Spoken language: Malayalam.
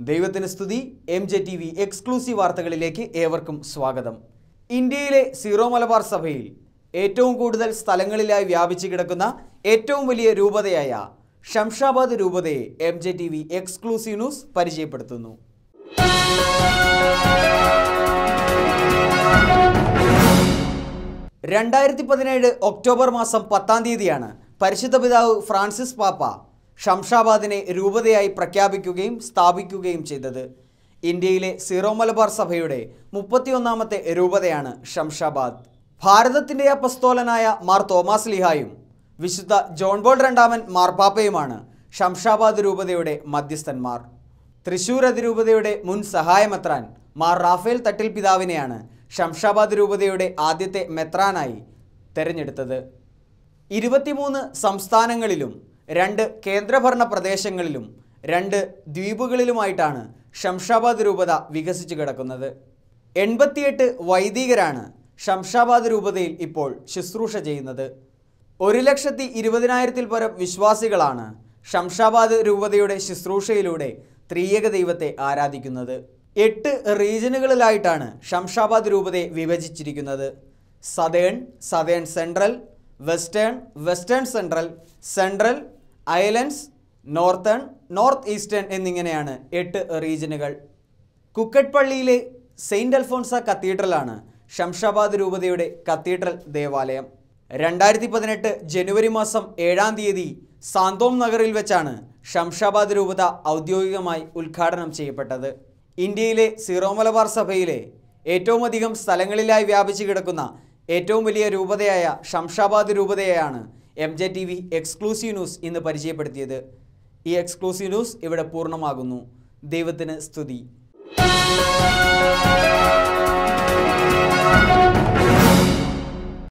ദൈവത്തിന് സ്തുതി M J T V exclusive വാർത്തകളിലേക്ക് ഏവർക്കും സ്വാഗതം ഇന്ത്യയിലെ സീറോ മലബാർ സഭയിൽ ഏറ്റവും കൂടുതൽ സ്ഥലങ്ങളിലായി വ്യാപിച്ചു കിടക്കുന്ന ഏറ്റവും വലിയ രൂപതയായ ഷംഷാബാദ് രൂപതയെ M J T V exclusive news പരിചയപ്പെടുത്തുന്നു രണ്ടായിരത്തി പതിനേഴ് ഒക്ടോബർ മാസം പത്താം തീയതിയാണ് പരിശുദ്ധ പിതാവ് ഫ്രാൻസിസ് പാപ്പ ഷംഷാബാദിനെ രൂപതയായി പ്രഖ്യാപിക്കുകയും സ്ഥാപിക്കുകയും ചെയ്തത് ഇന്ത്യയിലെ സീറോ മലബാർ സഭയുടെ മുപ്പത്തിയൊന്നാമത്തെ രൂപതയാണ് ഷംഷാബാദ് ഭാരതത്തിൻ്റെ അപ്പസ്തോലനായ മാർ തോമാസ് ലിഹായും വിശുദ്ധ ജോൺ ബോൾ രണ്ടാമൻ മാർപ്പാപ്പയുമാണ് ഷംഷാബാദ് രൂപതയുടെ മധ്യസ്ഥന്മാർ തൃശൂർ അതിരൂപതയുടെ മുൻ സഹായമെത്രാൻ മാർ റാഫേൽ തട്ടിൽ പിതാവിനെയാണ് ഷംഷാബാദ് രൂപതയുടെ ആദ്യത്തെ മെത്രാനായി തെരഞ്ഞെടുത്തത് ഇരുപത്തിമൂന്ന് സംസ്ഥാനങ്ങളിലും രണ്ട് കേന്ദ്രഭരണ പ്രദേശങ്ങളിലും രണ്ട് ദ്വീപുകളിലുമായിട്ടാണ് ഷംഷാബാദ് രൂപത വികസിച്ചു കിടക്കുന്നത് എൺപത്തിയെട്ട് വൈദികരാണ് ഷംഷാബാദ് രൂപതയിൽ ഇപ്പോൾ ശുശ്രൂഷ ചെയ്യുന്നത് ഒരു ലക്ഷത്തി ഇരുപതിനായിരത്തിൽ പരം വിശ്വാസികളാണ് ഷംഷാബാദ് രൂപതയുടെ ശുശ്രൂഷയിലൂടെ ത്രിയേക ദൈവത്തെ ആരാധിക്കുന്നത് എട്ട് റീജനുകളിലായിട്ടാണ് ഷംഷാബാദ് രൂപതയെ വിഭജിച്ചിരിക്കുന്നത് southern southern central western western central central islands northern north eastern എന്നിങ്ങനെയാണ് എട്ട് റീജനുകൾ കുക്കട്ട്പള്ളിയിലെ സെയിൻറ് അൽഫോൺസ കത്തീഡ്രലാണ് ഷംഷാബാദ് രൂപതയുടെ കത്തീഡ്രൽ ദേവാലയം രണ്ടായിരത്തി പതിനെട്ട് ജനുവരി മാസം ഏഴാം തീയതി സാന്തോം നഗറിൽ വെച്ചാണ് ഷംഷാബാദ് രൂപത ഔദ്യോഗികമായി ഉദ്ഘാടനം ചെയ്യപ്പെട്ടത് ഇന്ത്യയിലെ സീറോ മലബാർ സഭയിലെ ഏറ്റവും അധികം സ്ഥലങ്ങളിലായി വ്യാപിച്ചു കിടക്കുന്ന ഏറ്റവും വലിയ രൂപതയായ ഷംഷാബാദ് രൂപതയെയാണ് M J T V exclusive news ഇന്ന് പരിചയപ്പെടുത്തിയത് ഈ എക്സ്ക്ലൂസീവ് ന്യൂസ് ഇവിടെ പൂർണ്ണമാകുന്നു ദൈവത്തിന് സ്തുതി